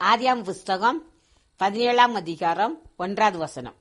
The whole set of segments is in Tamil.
ஆதியாம் புஸ்தகம் பதினேழாம் அதிகாரம் ஒன்றாவது வசனம்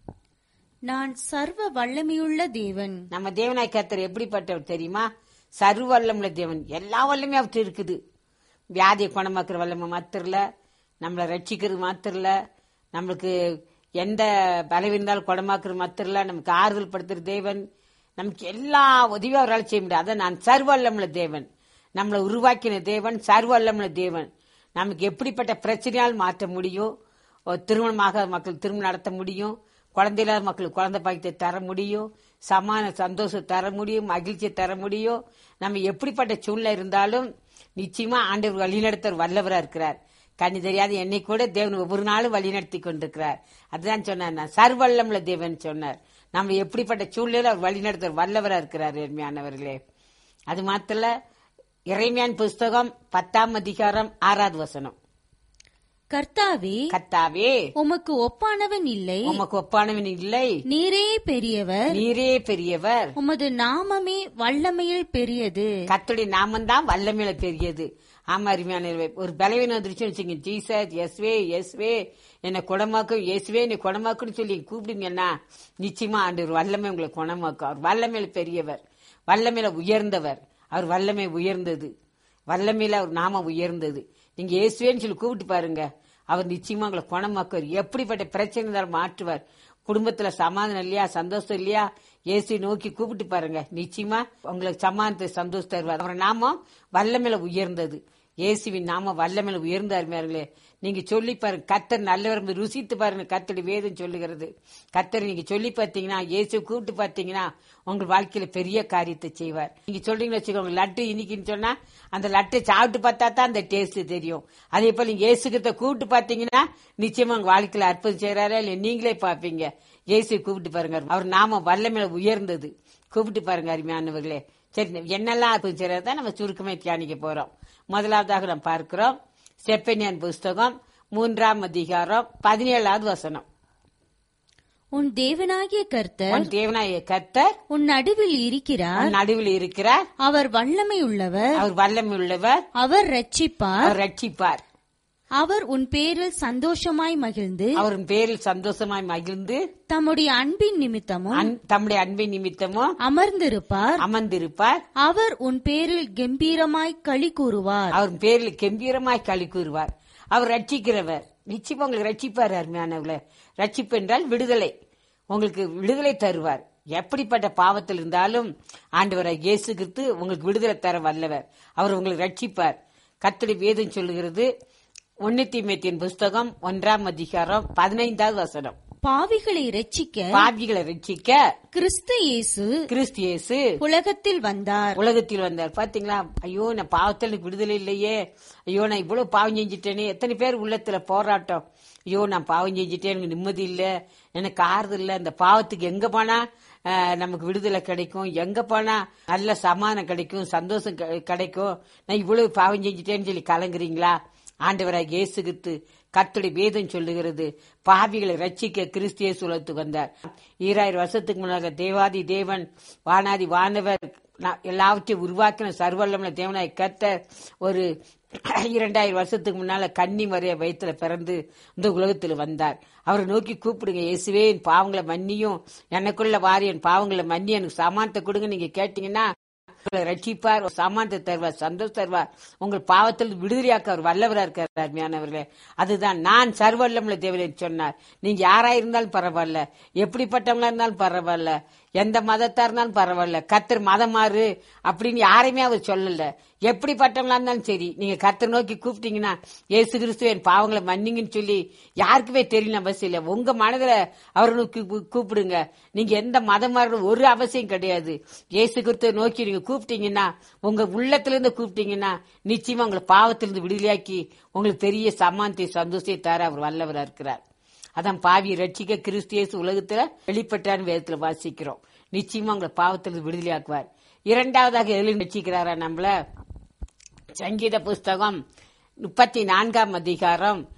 நான் சர்வ வல்லமையுள்ள தேவன் நம்ம தேவனாய் கர்த்தர் எப்படிப்பட்டவர் தெரியுமா சர்வ வல்லமுள்ள தேவன் எல்லா வல்லமே அவர்கிட்ட இருக்குது வியாதியை குணமாக்குற வல்லமை மாத்திரல நம்மளை ரட்சிக்கிறது மாத்திரல நம்மளுக்கு எந்த பலவீனம் இருந்தாலும் குணமாக்குறது மாத்திரல நமக்கு ஆறுதல் படுத்துற தேவன் நமக்கு எல்லா உதவியும் அவரால் செய்ய முடியாது அதான் நான் சர்வ வல்லமுள்ள தேவன் நம்மளை உருவாக்கின தேவன் சர்வ வல்லமுள்ள தேவன் நமக்கு எப்படிப்பட்ட பிரச்சனையால் மாற்ற முடியும் ஒரு திருமணமாக மக்கள் திருமணம் நடத்த முடியும் குழந்தை இல்லாத மக்களுக்கு குழந்தை பாக்கியத்தை தர முடியும் சமான சந்தோஷம் தர முடியும் மகிழ்ச்சியை தர முடியும் நம்ம எப்படிப்பட்ட சூழ்நிலை இருந்தாலும் நிச்சயமா ஆண்டவர் வழிநடத்தர் வல்லவரா இருக்கிறார் கண்ணி தெரியாத என்னை கூட தேவன் ஒவ்வொரு நாளும் வழிநடத்தி கொண்டிருக்கிறார் அதுதான் சொன்னார் நான் சர்வல்லம்ல தேவன் சொன்னார் நம்ம எப்படிப்பட்ட சூழ்நிலையில அவர் வழிநடத்தர் வல்லவரா இருக்கிறார் எருமையானவர்களே அது மாத்திர இறைமையான் புஸ்தகம் பத்தாம் அதிகாரம் ஆறாவது வசனம் கர்த்தாவே கத்தாவே உமக்கு ஒப்பானவன் இல்லை உமக்கு ஒப்பானவன் இல்லை நீரே பெரியவர் நீரே பெரியவர் உமது நாமமே வல்லமையில் பெரியது கத்துடைய நாமந்தான் வல்லமையில பெரியது ஆமா அருமையான ஒரு பலவீனம் வந்துருச்சுன்னு வச்சுங்க ஜீசஸ் எஸ்வே எஸ்வே என்னை குணமாக்கும் இயேசுவே என்னை குணமாக்குன்னு சொல்லி கூப்பிடுங்கன்னா நிச்சயமா ஆண்டு வல்லமை உங்களை குணமாக்கும் அவர் வல்லமையில பெரியவர் வல்லமையில உயர்ந்தவர் அவர் வல்லமை உயர்ந்தது வல்லமையில அவர் நாம உயர்ந்தது நீங்க இயேசுவேன்னு சொல்லி கூப்பிட்டு பாருங்க அவர் நிச்சயமா உங்களை குணமாக்குவார் எப்படிப்பட்ட பிரச்சனை இருந்தாலும் மாற்றுவார் குடும்பத்துல சமாதானம் இல்லையா சந்தோஷம் இல்லையா இயேசு நோக்கி கூப்பிட்டு பாருங்க நிச்சயமா உங்களுக்கு சமாதானத்தை சந்தோஷம் தருவார் அவர் நாமம் வல்லமையில உயர்ந்தது இயேசுவின் நாம வல்லமையில உயர்ந்த அருமையார்களே நீங்க சொல்லி பாருங்க கத்தர் நல்லவர் ருசித்து பாருங்க கத்தடி வேதம் சொல்லுகிறது கத்தர் நீங்க சொல்லி பார்த்தீங்கன்னா இயேசு கூப்பிட்டு பார்த்தீங்கன்னா உங்க வாழ்க்கையில பெரிய காரியத்தை செய்வார் நீங்க சொல்றீங்கன்னு வச்சுக்கோங்க லட்டு இன்னைக்குன்னு சொன்னா அந்த லட்டை சாப்பிட்டு பார்த்தா தான் அந்த டேஸ்ட் தெரியும் அதே போல நீங்க இயேசுகிட்ட கூப்பிட்டு பார்த்தீங்கன்னா நிச்சயமா உங்க வாழ்க்கையில அற்புதம் செய்யறாரா இல்ல நீங்களே பாப்பீங்க இயேசு கூப்பிட்டு பாருங்க அவர் நாம வல்லமையில உயர்ந்தது கூப்பிட்டு பாருங்க அருமையானவர்களே சரி என்னெல்லாம் அற்புதம் செய்யறதா நம்ம சுருக்கமே தியானிக்க போறோம் முதலாவதாக நாம் பார்க்கிறோம் செப்பனியன் புஸ்தகம் மூன்றாம் அதிகாரம் பதினேழாவது வசனம் உன் தேவனாகிய கர்த்தர் உன் தேவனாய கர்த்தர் உன் நடுவில் இருக்கிறார் உன் நடுவில் இருக்கிறார் அவர் வல்லமை உள்ளவர் அவர் வல்லமை உள்ளவர் அவர் ரட்சிப்பார் அவர் ரட்சிப்பார் அவர் உன் பேரில் சந்தோஷமாய் மகிழ்ந்து அவரின் பேரில் சந்தோஷமாய் மகிழ்ந்து தம்முடைய அன்பின் நிமித்தமும் அன்- தம்முடைய அன்பின் நிமித்தமும் அமர்ந்திருப்பார் அமர்ந்திருப்பார் அவர் உன் பேரில் கம்பீரமாய் களி கூறுவார் அவர் பேரில் கம்பீரமாய் களி கூறுவார் அவர் ரட்சிக்கிறவர் நிச்சயமா உங்களுக்கு ரட்சிப்பார் அருமையானவர்களே ரட்சிப்பு என்றால் விடுதலை உங்களுக்கு விடுதலை தருவார் எப்படிப்பட்ட பாவத்தில் இருந்தாலும் ஆண்டவரை இயேசு கிறிஸ்து உங்களுக்கு விடுதலை தர வல்லவர் அவர் உங்களுக்கு ரட்சிப்பார் கத்தடி வேதம் சொல்லுகிறது ஒன்னு மேத்தியின் புஸ்தகம் ஒன்றாம் அதிகாரம் பதினைந்தாவது வசனம் பாவிகளை ரட்சிக்க பாவிகளை ரட்சிக்க கிறிஸ்து இயேசு கிறிஸ்து இயேசு உலகத்தில் வந்தார் உலகத்தில் வந்தார் பாத்தீங்களா ஐயோ நான் பாவத்தில் எனக்கு விடுதலை இல்லையே ஐயோ நான் இவ்வளவு பாவம் செஞ்சுட்டேனே எத்தனை பேர் உள்ளத்துல போராட்டம் ஐயோ நான் பாவம் செஞ்சுட்டேன் எனக்கு நிம்மதி இல்ல எனக்கு ஆறுதல் இல்ல இந்த பாவத்துக்கு எங்க போனா அஹ், நமக்கு விடுதலை கிடைக்கும் எங்க போனா நல்ல சமாதானம் கிடைக்கும் சந்தோஷம் கெ- கிடைக்கும் நான் இவ்வளவு பாவம் செஞ்சுட்டேன்னு சொல்லி கலங்குறீங்களா ஆண்டவராக இயேசு கிறிஸ்து கர்த்தருடைய வேதம் சொல்லுகிறது பாவிகளை ரட்சிக்க கிறிஸ்திய சுலத்துக்கு வந்தார் ஈராயிரம் வருஷத்துக்கு முன்னாக தேவாதி தேவன் வானாதி வானவர் நா- எல்லாவற்றையும் உருவாக்கின சர்வல்லமன தேவனாய் கர்த்தர் ஒரு இரண்டாயிரம் வருஷத்துக்கு முன்னால கன்னி மறைய வயிற்றுல பிறந்து இந்த உலகத்தில் வந்தார் அவரை நோக்கி கூப்பிடுங்க இயேசுவே என் பாவங்களை மன்னியும் எனக்குள்ள வாரி என் பாவங்களை மன்னி எனக்கு சமானத்தை கொடுங்க நீங்க கேட்டீங்கன்னா உங்களை ரட்சிப்பார் சமானத்தை தருவார் சந்தோஷம் தருவார் உங்கள் பாவத்தில் விடுதலையாக்க அவர் வல்லவரா இருக்கார் அருமையானவர்களே அதுதான் நான் சர்வல்லமுள்ள தேவன் சொன்னார் நீங்க யாரா இருந்தாலும் பரவாயில்ல எப்படிப்பட்டவங்களா இருந்தாலும் பரவாயில்ல எந்த மதத்தா இருந்தாலும் பரவாயில்ல கத்தர் மதம் மாறு அப்படின்னு யாரையுமே அவர் சொல்லல எப்படிப்பட்டவங்களா இருந்தாலும் சரி நீங்க கத்தர் நோக்கி கூப்பிட்டீங்கன்னா ஏசு கிறிஸ்து என் பாவங்களை மன்னிங்கன்னு சொல்லி யாருக்குமே தெரியல அவசியம் இல்லை உங்க மனதுல அவரை நோக்கி கூ- கூப்பிடுங்க நீங்க எந்த மதம் மாறுற ஒரு அவசியம் கிடையாது இயேசு கிறிஸ்துவை நோக்கி நீங்க கூப்பிட்டீங்கன்னா உங்க உள்ளத்துல இருந்து கூப்பிட்டீங்கன்னா நிச்சயமா உங்களை பாவத்திலிருந்து விடுதலையாக்கி உங்களுக்கு பெரிய சமானத்தை சந்தோஷத்தை தர அவர் வல்லவரா இருக்கிறார் அதான் பாவி ரட்சிக்க கிறிஸ்து இயேசு உலகத்துல வெளிப்பட்டான்னு வேதத்துல வாசிக்கிறோம் நிச்சயமா உங்களை பாவத்திலிருந்து விடுதலையாக்குவார் இரண்டாவதாக எதிலும் ரட்சிக்கிறாரா நம்மள சங்கீத புஸ்தகம் முப்பத்தி நான்காம் அதிகாரம்